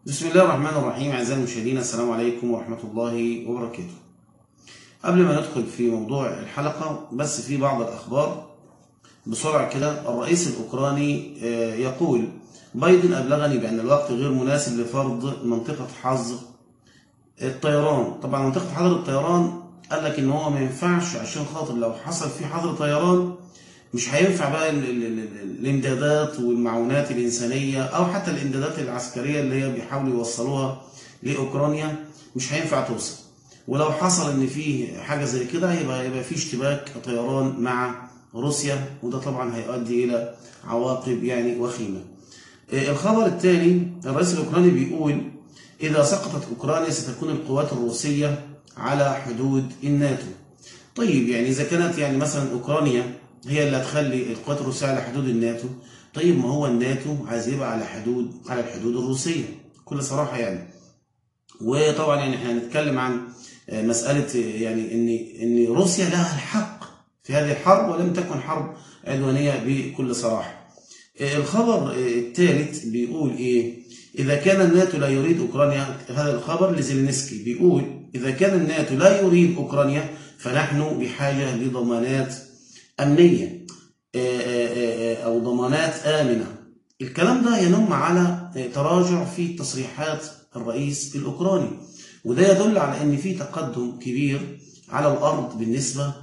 بسم الله الرحمن الرحيم أعزائي المشاهدين السلام عليكم ورحمة الله وبركاته قبل ما ندخل في موضوع الحلقة بس في بعض الأخبار بسرعة كده الرئيس الأوكراني آه، يقول بايدن أبلغني بأن الوقت غير مناسب لفرض منطقة حظر الطيران طبعا منطقة حظر الطيران قال لك إن هو ما ينفعش عشان خاطر لو حصل في حظر طيران مش هينفع بقى ال- ال- ال- الامدادات والمعونات الإنسانية أو حتى الامدادات العسكرية اللي هي بيحاولوا يوصلوها لأوكرانيا مش هينفع توصل ولو حصل إن في حاجة زي كده يبقى يبقى في اشتباك طيران مع روسيا وده طبعا هيؤدي إلى عواقب يعني وخيمة. آه، الخبر التالي الرئيس الأوكراني بيقول إذا سقطت أوكرانيا ستكون القوات الروسية على حدود الناتو. طيب يعني إذا كانت يعني مثلا أوكرانيا هي اللي هتخلي القوات الروسية على حدود الناتو طيب ما هو الناتو عايز يبقى على حدود على الحدود الروسية بكل صراحة يعني وطبعا يعني احنا هنتكلم عن آه، مسألة آه، يعني ان ان روسيا لها الحق في هذه الحرب ولم تكن حرب عدوانية بكل صراحة. آه، الخبر آه، الثالث بيقول ايه؟ إذا كان الناتو لا يريد أوكرانيا هذا الخبر لزيلينسكي بيقول إذا كان الناتو لا يريد أوكرانيا فنحن بحاجة لضمانات أمنية آه، آه، آه، أو ضمانات آمنة الكلام ده ينم على آه، تراجع في تصريحات الرئيس الأوكراني وده يدل على أن في تقدم كبير على الأرض بالنسبة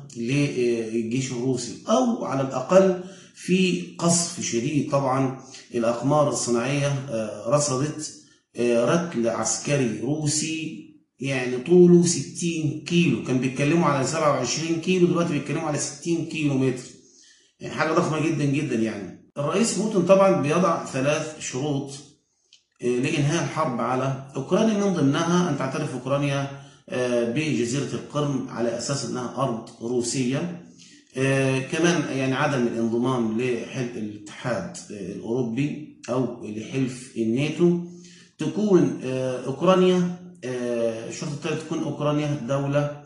للجيش الروسي أو على الأقل في قصف شديد طبعا الأقمار الصناعية آه، رصدت آه، رتل عسكري روسي يعني طوله 60 كيلو كان بيتكلموا على 27 كيلو دلوقتي بيتكلموا على 60 كيلو متر يعني حاجة ضخمة جدا جدا يعني الرئيس بوتين طبعا بيضع ثلاث شروط آه، لإنهاء الحرب على أوكرانيا من ضمنها أن تعترف أوكرانيا آه، بجزيرة القرم على أساس أنها أرض روسية آه، كمان يعني عدم الانضمام لحلف الاتحاد آه، الأوروبي أو لحلف الناتو تكون آه، أوكرانيا آه، الشرط الثالث تكون أوكرانيا دولة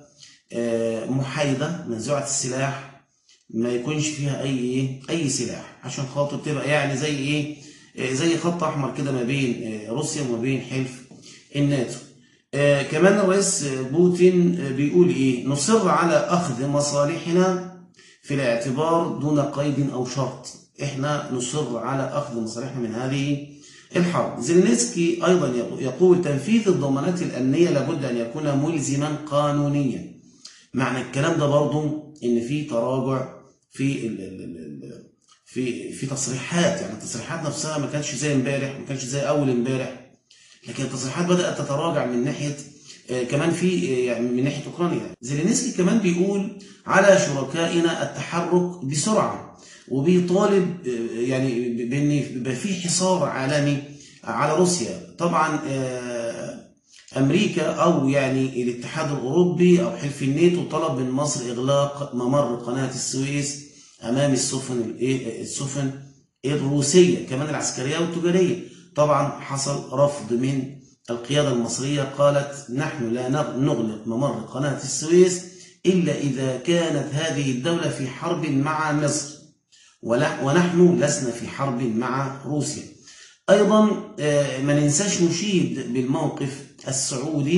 آه، محايدة منزوعة السلاح ما يكونش فيها اي ايه اي سلاح عشان خاطر تبقى يعني زي ايه آه، زي خط احمر كده ما بين آه، روسيا وما بين حلف الناتو آه، كمان الرئيس بوتين آه، بيقول ايه نصر على اخذ مصالحنا في الاعتبار دون قيد او شرط احنا نصر على اخذ مصالحنا من هذه الحرب زيلينسكي ايضا يقول تنفيذ الضمانات الامنيه لابد ان يكون ملزما قانونيا معنى الكلام ده برضو ان في تراجع في ال ال ال ال في في تصريحات يعني التصريحات نفسها ما كانتش زي امبارح ما كانتش زي اول امبارح لكن التصريحات بدات تتراجع من ناحيه آه، كمان في آه، يعني من ناحيه اوكرانيا زيلينسكي كمان بيقول على شركائنا التحرك بسرعه وبيطالب آه، يعني ب- بان يبقى في حصار عالمي على روسيا طبعا آه، امريكا او يعني الاتحاد الاوروبي او حلف الناتو طلب من مصر اغلاق ممر قناه السويس امام السفن الايه السفن الروسيه كمان العسكريه والتجاريه طبعا حصل رفض من القياده المصريه قالت نحن لا نغ- نغلق ممر قناه السويس الا اذا كانت هذه الدوله في حرب مع مصر ولا- ونحن لسنا في حرب مع روسيا ايضا آه، ما ننساش نشيد بالموقف السعودي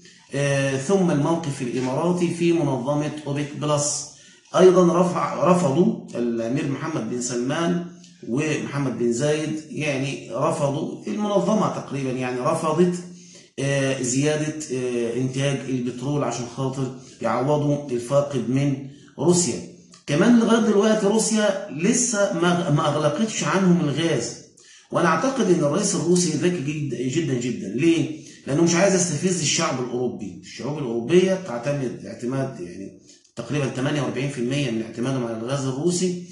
آه، ثم الموقف الاماراتي في منظمه اوبك بلس ايضا رفع رفضوا الامير محمد بن سلمان ومحمد بن زايد يعني رفضوا المنظمه تقريبا يعني رفضت آه، زياده آه، انتاج البترول عشان خاطر يعوضوا الفاقد من روسيا كمان لغايه دلوقتي روسيا لسه ما ما اغلقتش عنهم الغاز وانا اعتقد ان الرئيس الروسي ذكي جدا جدا جدا ليه لانه مش عايز يستفز الشعب الاوروبي الشعوب الاوروبيه تعتمد اعتماد يعني تقريبا 48% من اعتمادهم على الغاز الروسي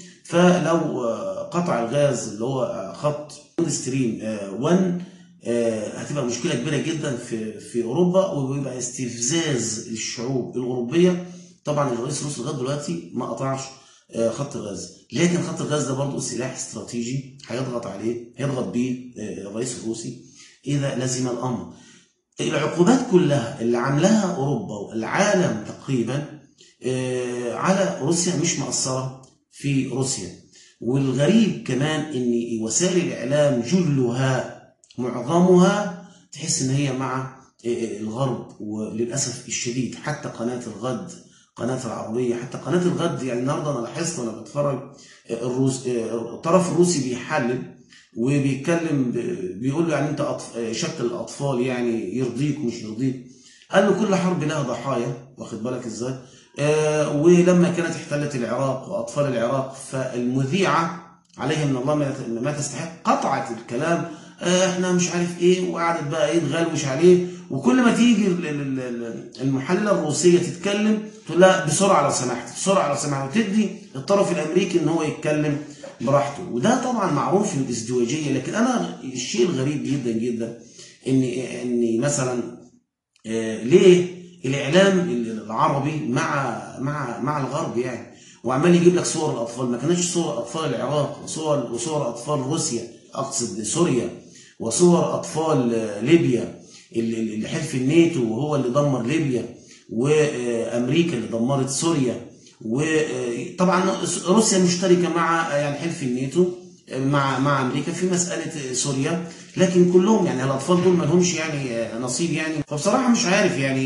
فلو آه، قطع الغاز اللي هو آه، خط ستريم 1 آه، هتبقى مشكله كبيره جدا في في اوروبا وبيبقى استفزاز الشعوب الاوروبيه طبعا الرئيس الروسي لغايه دلوقتي ما قطعش آه، خط الغاز لكن خط الغاز ده برضه سلاح استراتيجي هيضغط عليه هيضغط بيه آه، الرئيس الروسي اذا لزم الامر العقوبات كلها اللي عاملاها اوروبا والعالم تقريبا آه، على روسيا مش مأثره في روسيا والغريب كمان ان وسائل الاعلام جلها معظمها تحس ان هي مع الغرب وللاسف الشديد حتى قناه الغد قناه العربيه حتى قناه الغد يعني النهارده انا لاحظت وانا بتفرج الروس الطرف الروسي بيحلل وبيتكلم بيقول له يعني انت أطف... شكل الاطفال يعني يرضيك ومش يرضيك قال له كل حرب لها ضحايا واخد بالك ازاي آه ولما كانت احتلت العراق واطفال العراق فالمذيعه عليها من الله ما تستحق قطعت الكلام آه احنا مش عارف ايه وقعدت بقى ايه تغلوش عليه وكل ما تيجي المحلله الروسيه تتكلم تقول لها بسرعه لو سمحت بسرعه لو سمحت وتدي الطرف الامريكي ان هو يتكلم براحته وده طبعا معروف في الازدواجيه لكن انا الشيء الغريب جدا جدا ان ان مثلا آه ليه الاعلام العربي مع مع مع الغرب يعني وعمال يجيب لك صور الاطفال ما كانتش صور اطفال العراق وصور وصور اطفال روسيا اقصد سوريا وصور اطفال ليبيا اللي حلف الناتو وهو اللي دمر ليبيا وامريكا اللي دمرت سوريا وطبعا روسيا مشتركه مع يعني حلف الناتو مع مع امريكا في مساله سوريا لكن كلهم يعني الاطفال دول ما لهمش يعني نصيب يعني فبصراحه مش عارف يعني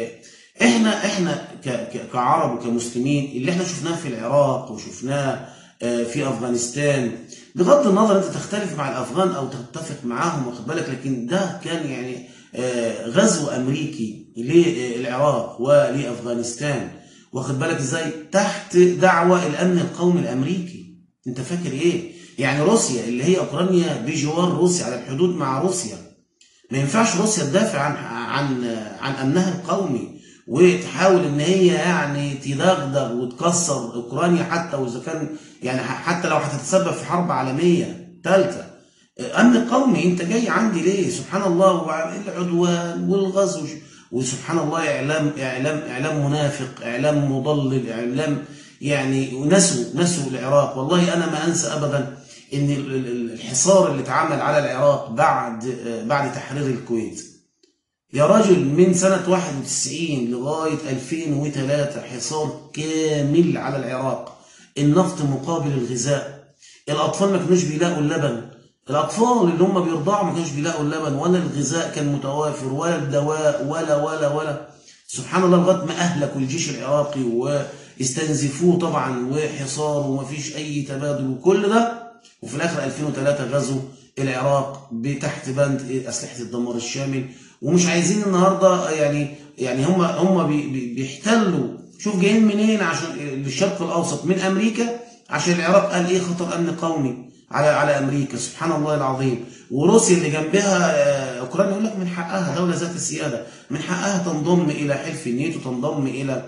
احنا احنا كعرب وكمسلمين اللي احنا شفناه في العراق وشفناه في افغانستان بغض النظر انت تختلف مع الافغان او تتفق معاهم واخد بالك لكن ده كان يعني غزو امريكي للعراق ولافغانستان واخد بالك ازاي تحت دعوه الامن القومي الامريكي انت فاكر ايه يعني روسيا اللي هي اوكرانيا بجوار روسيا على الحدود مع روسيا ما ينفعش روسيا تدافع عن عن عن امنها القومي وتحاول ان هي يعني تدغدغ وتكسر اوكرانيا حتى واذا كان يعني حتى لو هتتسبب في حرب عالميه ثالثه امن قومي انت جاي عندي ليه سبحان الله العدوان والغزو وسبحان الله اعلام اعلام اعلام منافق اعلام مضلل اعلام يعني نسوا نسوا العراق والله انا ما انسى ابدا ان الحصار اللي اتعمل على العراق بعد بعد تحرير الكويت يا راجل من سنة 91 لغاية 2003 حصار كامل على العراق النفط مقابل الغذاء الأطفال ما كانوش بيلاقوا اللبن الأطفال اللي هم بيرضعوا ما كانوش بيلاقوا اللبن ولا الغذاء كان متوافر ولا الدواء ولا ولا ولا سبحان الله لغاية ما أهلكوا الجيش العراقي واستنزفوه طبعا وحصار ومفيش أي تبادل وكل ده وفي الآخر 2003 غزوا العراق تحت بند أسلحة الدمار الشامل ومش عايزين النهارده يعني يعني هم هم بيحتلوا شوف جايين منين عشان للشرق الاوسط من امريكا عشان العراق قال ايه خطر امن قومي على على امريكا سبحان الله العظيم وروسيا اللي جنبها اوكرانيا يقول لك من حقها دوله ذات السياده من حقها تنضم الى حلف الناتو تنضم الى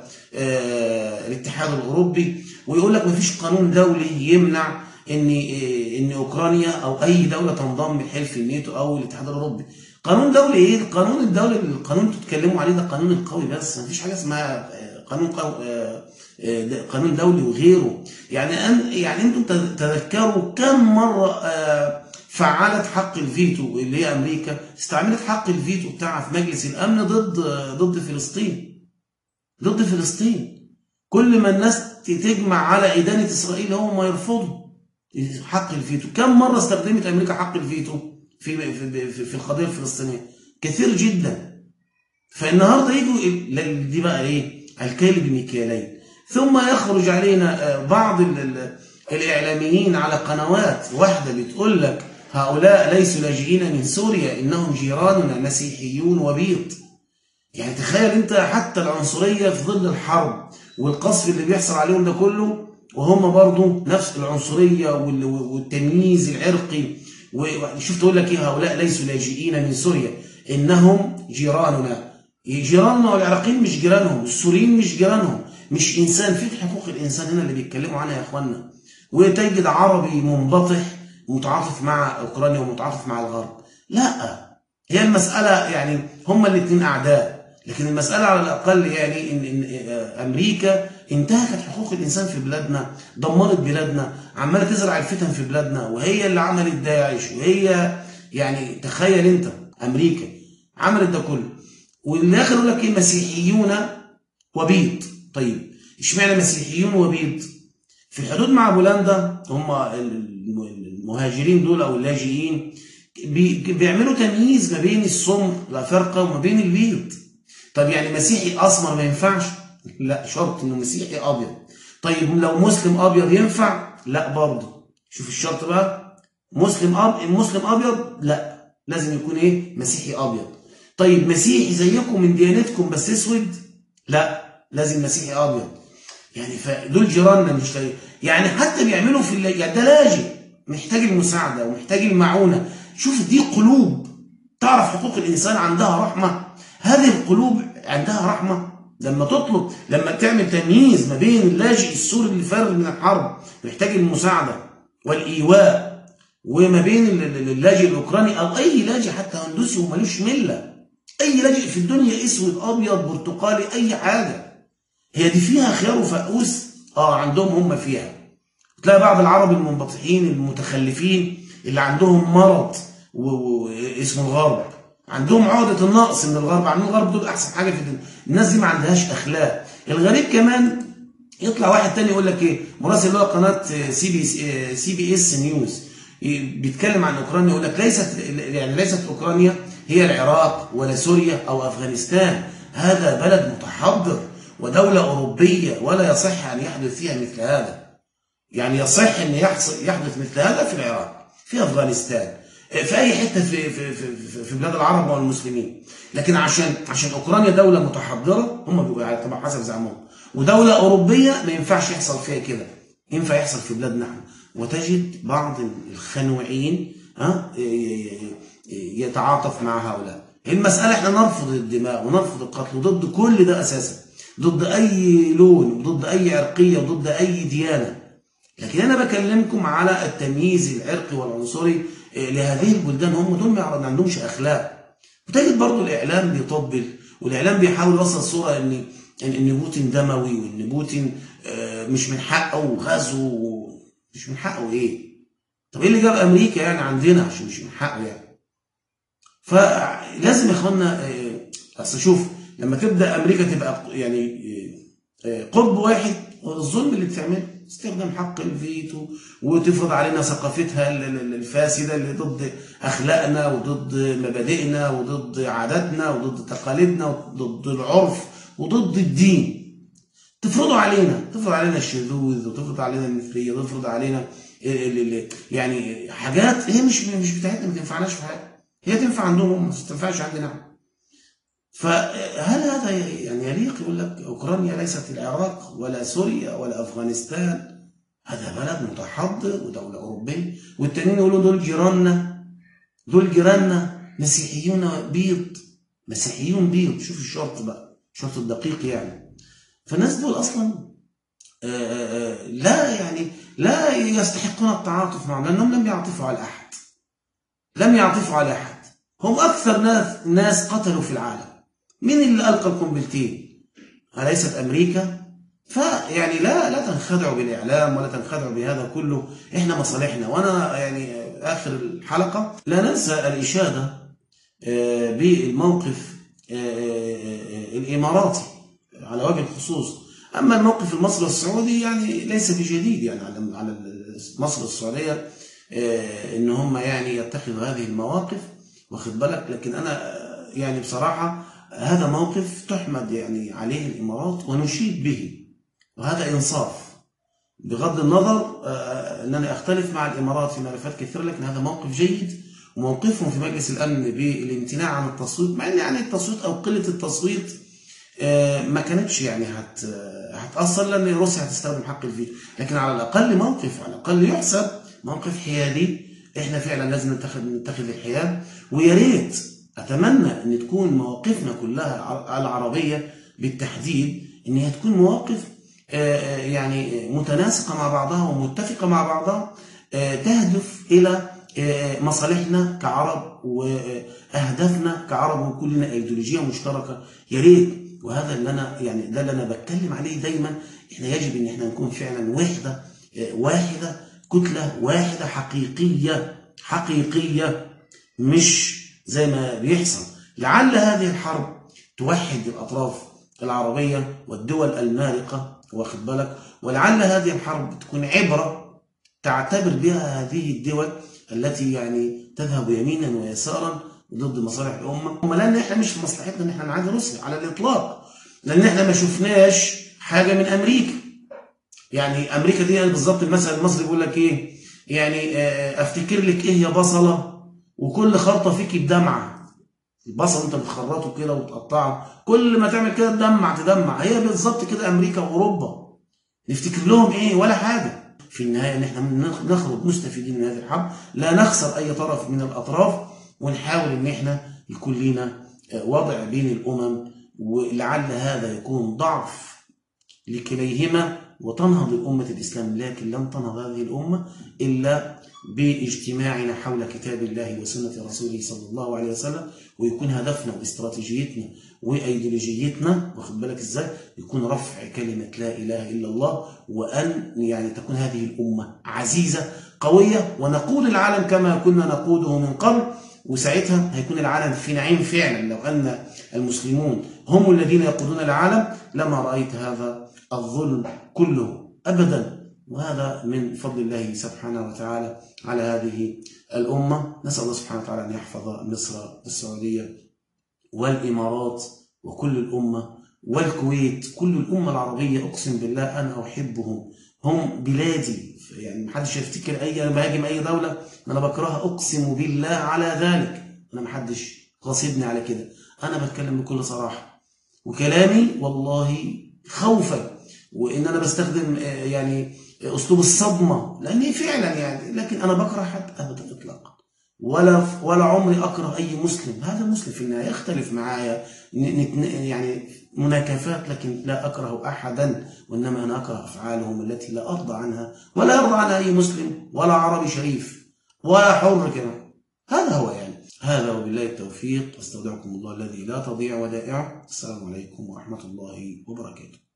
الاتحاد الاوروبي ويقول لك ما فيش قانون دولي يمنع ان ان اوكرانيا او اي دوله تنضم لحلف الناتو او الاتحاد الاوروبي قانون دولي ايه القانون الدولي القانون انتوا بتتكلموا عليه ده قانون القوي بس مفيش حاجه اسمها قانون قوي قانون دولي وغيره يعني أن يعني انتوا تذكروا كم مره فعلت حق الفيتو اللي هي امريكا استعملت حق الفيتو بتاعها في مجلس الامن ضد ضد فلسطين ضد فلسطين كل ما الناس تجمع على ادانه اسرائيل هم ما يرفضوا حق الفيتو كم مره استخدمت امريكا حق الفيتو في في في القضيه الفلسطينيه كثير جدا فالنهارده يجوا دي بقى ايه الكيل بمكيالين ثم يخرج علينا بعض الاعلاميين على قنوات واحده بتقول لك هؤلاء ليسوا لاجئين من سوريا انهم جيراننا مسيحيون وبيض يعني تخيل انت حتى العنصريه في ظل الحرب والقصف اللي بيحصل عليهم ده كله وهم برضو نفس العنصريه والتمييز العرقي وشوف تقول لك ايه هؤلاء ليسوا لاجئين من سوريا انهم جيراننا جيراننا والعراقيين مش جيرانهم السوريين مش جيرانهم مش انسان في حقوق الانسان هنا اللي بيتكلموا عنها يا اخوانا وتجد عربي منبطح متعاطف مع اوكرانيا ومتعاطف مع الغرب لا هي المساله يعني هما الاثنين اعداء لكن المساله على الاقل يعني ان, إن امريكا انتهكت حقوق الانسان في بلادنا دمرت بلادنا عماله تزرع الفتن في بلادنا وهي اللي عملت داعش وهي يعني تخيل انت امريكا عملت ده كله والاخر يقول لك ايه مسيحيون وبيض طيب اشمعنى مسيحيون وبيض في الحدود مع بولندا هم المهاجرين دول او اللاجئين بي- بيعملوا تمييز ما بين السمر الافارقه وما بين البيض طب يعني مسيحي اسمر ما ينفعش لا شرط انه مسيحي ابيض طيب لو مسلم ابيض ينفع لا برضه شوف الشرط بقى مسلم اب مسلم ابيض لا لازم يكون ايه مسيحي ابيض طيب مسيحي زيكم من ديانتكم بس اسود لا لازم مسيحي ابيض يعني فدول جيراننا مش لاقي يعني حتى بيعملوا في الل- يعني ده لاجئ محتاج المساعده ومحتاج المعونه شوف دي قلوب تعرف حقوق الانسان عندها رحمه هذه القلوب عندها رحمه لما تطلب لما تعمل تمييز ما بين اللاجئ السوري اللي فارغ من الحرب محتاج المساعده والايواء وما بين ال- ال- اللاجئ الاوكراني او اي لاجئ حتى هندوسي ومالوش مله اي لاجئ في الدنيا اسود ابيض برتقالي اي حاجه هي دي فيها خيار وفقوس اه عندهم هم فيها تلاقي بعض العرب المنبطحين المتخلفين اللي عندهم مرض و- و- اسمه الغرب عندهم عقدة النقص من الغرب عاملين الغرب دول احسن حاجة في الدنيا الناس دي ما عندهاش اخلاق الغريب كمان يطلع واحد تاني يقول لك ايه مراسل اللي هو قناة سي بي سي بي اس نيوز بيتكلم عن اوكرانيا يقول لك ليست يعني ليست اوكرانيا هي العراق ولا سوريا او افغانستان هذا بلد متحضر ودولة أوروبية ولا يصح أن يحدث فيها مثل هذا يعني يصح أن يحصل يحدث مثل هذا في العراق في أفغانستان في أي حتة في في في, في- في بلاد العرب والمسلمين لكن عشان عشان أوكرانيا دولة متحضرة هم بيقولوا يعني طبعا حسب زعمهم ودولة أوروبية ما ينفعش يحصل فيها كده ينفع يحصل في بلادنا احنا وتجد بعض الخنوعين ها يتعاطف مع هؤلاء المسألة احنا نرفض الدماء ونرفض القتل وضد كل ده أساسا ضد أي لون وضد أي عرقية وضد أي ديانة لكن أنا بكلمكم على التمييز العرقي والعنصري آه، لهذه البلدان هم دول ما يعرض- ما عندهمش أخلاق وتجد برضو الإعلام بيطبل والإعلام بيحاول يوصل صورة إن إن إن بوتين دموي وإن بوتين آه، مش من حقه غزو مش من حقه إيه؟ طب إيه اللي جاب أمريكا يعني عندنا عشان مش من حقه يعني؟ فلازم يا اخوانا آه، اصل شوف لما تبدا امريكا تبقى يعني آه، آه، قطب واحد الظلم اللي بتعمله استخدام حق الفيتو وتفرض علينا ثقافتها ال- ال- الفاسده اللي ضد اخلاقنا وضد مبادئنا وضد عاداتنا وضد تقاليدنا وضد العرف وضد الدين تفرضوا علينا تفرض علينا الشذوذ وتفرض علينا المثليه وتفرض علينا ال- ال- ال- يعني حاجات هي مش مش بتاعتنا ما تنفعناش في حاجه هي تنفع عندهم هم بس ما تنفعش عندنا احنا فهل هذا يعني يليق يقول لك اوكرانيا ليست العراق ولا سوريا ولا افغانستان هذا بلد متحضر ودوله اوروبيه والتانيين يقولوا دول جيراننا دول جيراننا مسيحيون بيض مسيحيون بيض شوف الشرط بقى الشرط الدقيق يعني فالناس دول اصلا آه، آه، آه، لا يعني لا يستحقون التعاطف معهم لانهم لم يعطفوا على احد لم يعطفوا على احد هم اكثر ناس ناس قتلوا في العالم مين اللي القى القنبلتين اليست امريكا فيعني لا لا تنخدعوا بالاعلام ولا تنخدعوا بهذا كله احنا مصالحنا وانا يعني اخر الحلقه لا ننسى الاشاده آه، بالموقف آه، آه، الاماراتي على وجه الخصوص اما الموقف المصري والسعودي يعني ليس بجديد يعني على على مصر والسعوديه آه، ان هم يعني يتخذوا هذه المواقف واخد بالك لكن انا آه، يعني بصراحه هذا موقف تحمد يعني عليه الامارات ونشيد به وهذا انصاف بغض النظر آه، انني اختلف مع الامارات في ملفات كثيره لكن هذا موقف جيد وموقفهم في مجلس الامن بالامتناع عن التصويت مع ان يعني التصويت او قله التصويت آه، ما كانتش يعني هت هتاثر لان روسيا هتستخدم حق الفيتو لكن على الاقل موقف على الاقل يحسب موقف حيادي احنا فعلا لازم نتخذ نتخذ الحياد ويا ريت اتمنى ان تكون مواقفنا كلها ع- العربيه بالتحديد ان هي تكون مواقف آه، آه، يعني متناسقه مع بعضها ومتفقه مع بعضها آه، تهدف الى آه، مصالحنا كعرب واهدافنا كعرب وكلنا ايديولوجيه مشتركه يا ريت وهذا اللي انا يعني ده اللي انا بتكلم عليه دايما احنا يجب ان احنا نكون فعلا وحده آه، واحده كتله واحده حقيقيه حقيقيه مش زي ما بيحصل لعل هذه الحرب توحد الاطراف العربيه والدول المارقه واخد بالك ولعل هذه الحرب تكون عبره تعتبر بها هذه الدول التي يعني تذهب يمينا ويسارا ضد مصالح الامه هم لان احنا مش في مصلحتنا ان احنا نعادي روسيا على الاطلاق لان احنا ما شفناش حاجه من امريكا يعني امريكا دي يعني بالظبط المثل المصري بيقول لك ايه يعني آه، افتكر لك ايه يا بصله وكل خرطه فيك بدمعه البصل انت بتخرطه كده وتقطعه كل ما تعمل كده تدمع تدمع هي بالظبط كده امريكا واوروبا نفتكر لهم ايه ولا حاجه في النهايه ان احنا نخرج مستفيدين من هذه الحرب لا نخسر اي طرف من الاطراف ونحاول ان احنا يكون لنا وضع بين الامم ولعل هذا يكون ضعف لكليهما وتنهض الأمة الإسلام لكن لن تنهض هذه الأمة إلا باجتماعنا حول كتاب الله وسنة رسوله صلى الله عليه وسلم ويكون هدفنا واستراتيجيتنا وايديولوجيتنا واخد بالك ازاي يكون رفع كلمة لا إله إلا الله وأن يعني تكون هذه الأمة عزيزة قوية ونقود العالم كما كنا نقوده من قبل وساعتها هيكون العالم في نعيم فعلا لو أن المسلمون هم الذين يقودون العالم لما رأيت هذا الظلم كله أبدا وهذا من فضل الله سبحانه وتعالى على هذه الأمة نسأل الله سبحانه وتعالى أن يحفظ مصر السعودية والإمارات وكل الأمة والكويت كل الأمة العربية أقسم بالله أنا أحبهم هم بلادي يعني محدش يفتكر أي أنا بهاجم أي دولة أنا بكرهها أقسم بالله على ذلك أنا محدش غاصبني على كده أنا بتكلم بكل صراحة وكلامي والله خوفا وان انا بستخدم يعني اسلوب الصدمه لاني فعلا يعني لكن انا بكره حد ابدا اطلاقا ولا ولا عمري اكره اي مسلم هذا مسلم في النهايه يختلف معايا يعني مناكفات لكن لا اكره احدا وانما انا اكره افعالهم التي لا ارضى عنها ولا يرضى عنها اي مسلم ولا عربي شريف ولا حر كمان هذا هو يعني هذا وبالله التوفيق استودعكم الله الذي لا تضيع ودائعه السلام عليكم ورحمه الله وبركاته